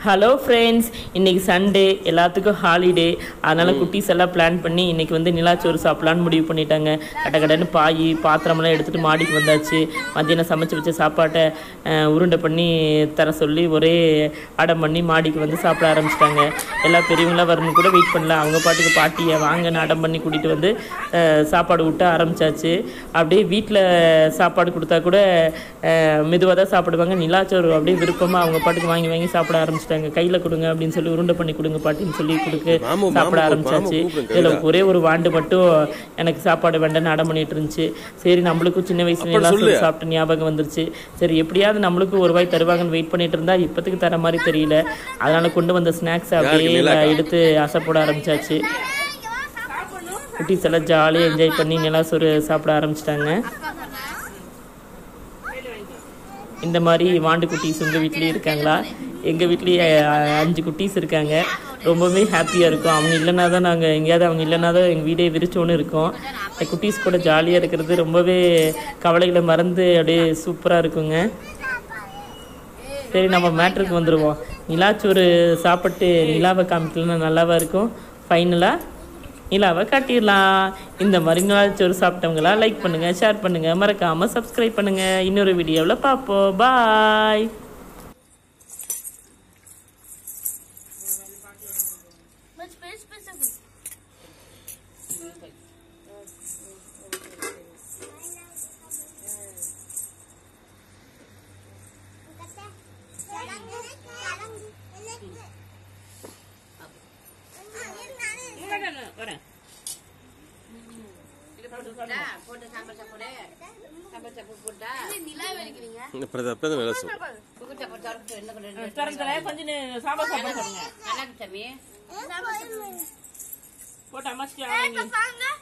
Hello friends இன்னைக்கு Sunday எல்லாத்துக்கும் holiday அதனால குட்டீஸ் எல்லாம் பிளான் பண்ணி இன்னைக்கு வந்து நிலாச்சோறு சாப்பிடலான்னு முடிவு பண்ணிட்டாங்க கட்ட கடன்னு பாய் பாத்திரமெல்லாம் எடுத்துட்டு மாடிக்கு வந்தாச்சு மத்தியானம் சமைச்சு வச்ச சாப்பாட்டை அஹ், உருண்டை பண்ணி தர சொல்லி ஒரே அடம் பண்ணி மாடிக்கு வந்து சாப்பிட ஆரம்பிச்சிட்டாங்க எல்லா பெரியவங்களாம் வரணும் கூட வெயிட் பண்ணல அவங்க பாட்டுக்கு பாட்டியை வாங்கன்னு அடம் பண்ணி கூட்டிகிட்டு வந்து அஹ், சாப்பாடு விட்டு ஆரம்பிச்சாச்சு அப்படியே வீட்டில் சாப்பாடு கொடுத்தா கூட மெதுவாக தான் சாப்பிடுவாங்க நிலாச்சோறு அப்படியே விருப்பமாக அவங்க பாட்டுக்கு வாங்கி வாங்கி சாப்பிட ஆரம்பிச்சிட்டாங்க கையில் கொடுங்க அப்படின்னு சொல்லி உருண்டை பண்ணி கொடுங்க பாட்டின்னு சொல்லி கொடுக்க மாமு, சாப்பிட மாமு, ஆரம்பிச்சாச்சு மாமு கூப்பிடுங்க, இதில் ஒரே ஒரு வாண்டு மட்டும் எனக்கு சாப்பாடு வேண்டாம்னு அடம் பண்ணிட்டு இருந்துச்சு சரி நம்மளுக்கும் சின்ன வயசுல அப்படி நிலா சொல்லு. சோறு சாப்பிட்ட ஞாபகம் வந்துருச்சு சரி எப்படியாவது நம்மளுக்கும் ஒரு வாய் தருவாங்கன்னு வெயிட் பண்ணிட்டு இருந்தா இப்போதைக்கு தர மாதிரி தெரியல அதனால கொண்டு வந்த ஸ்நாக்ஸ் அப்படியே யாருக்கு, நிலாக்கா? எடுத்து அசைப்போட ஆரம்பிச்சாச்சு குட்டீஸ் எல்லாம் ஜாலியாக என்ஜாய் பண்ணி நிலாசோறு சாப்பிட ஆரம்பிச்சிட்டாங்க இந்த மாதிரி வாண்டு குட்டீஸ் உங்கள் வீட்லேயும் இருக்காங்களா எங்கள் வீட்லேயே அஞ்சு குட்டீஸ் இருக்காங்க ரொம்பவே ஹாப்பியாக இருக்கும் அவங்க இல்லைனா தான் நாங்கள் எங்கேயாவது அவங்க இல்லைனா தான் எங்கள் வீடே விரிச்சோன்னு இருக்கோம் இந்த குட்டீஸ் கூட ஜாலியாக இருக்கிறது ரொம்பவே கவலைகளை மறந்து அப்படியே சூப்பராக இருக்குங்க சரி நம்ம மேட்ருக்கு வந்துடுவோம் நிலாச்சோறு சாப்பிட்டு நிலாவை காமிக்கலன்னா நல்லாவா இருக்கும் ஃபைனலாக நிலாவை காட்டிடலாம் இந்த மாதிரி நிலாச்சோறு சாப்பிட்டவங்களா லைக் பண்ணுங்கள் ஷேர் பண்ணுங்கள் மறக்காமல் சப்ஸ்கிரைப் பண்ணுங்கள் இன்னொரு வீடியோவில் பார்ப்போம் பாய் வரேன் போட்டு சாம்பார் சாப்பாடு சாம்பார் சாப்பாடு போட்டா பிரதா பிரதா வேலை சொல்லு குக்கர் சாப்பாடு சாப்பிட்டு என்ன கொண்டு தரங்களே கொஞ்சம் நே- சாம்பார் சாப்பாடு சொல்லுங்க நல்லா இருக்கு சாமி போட்டு அம்மாச்சிக்கலாம்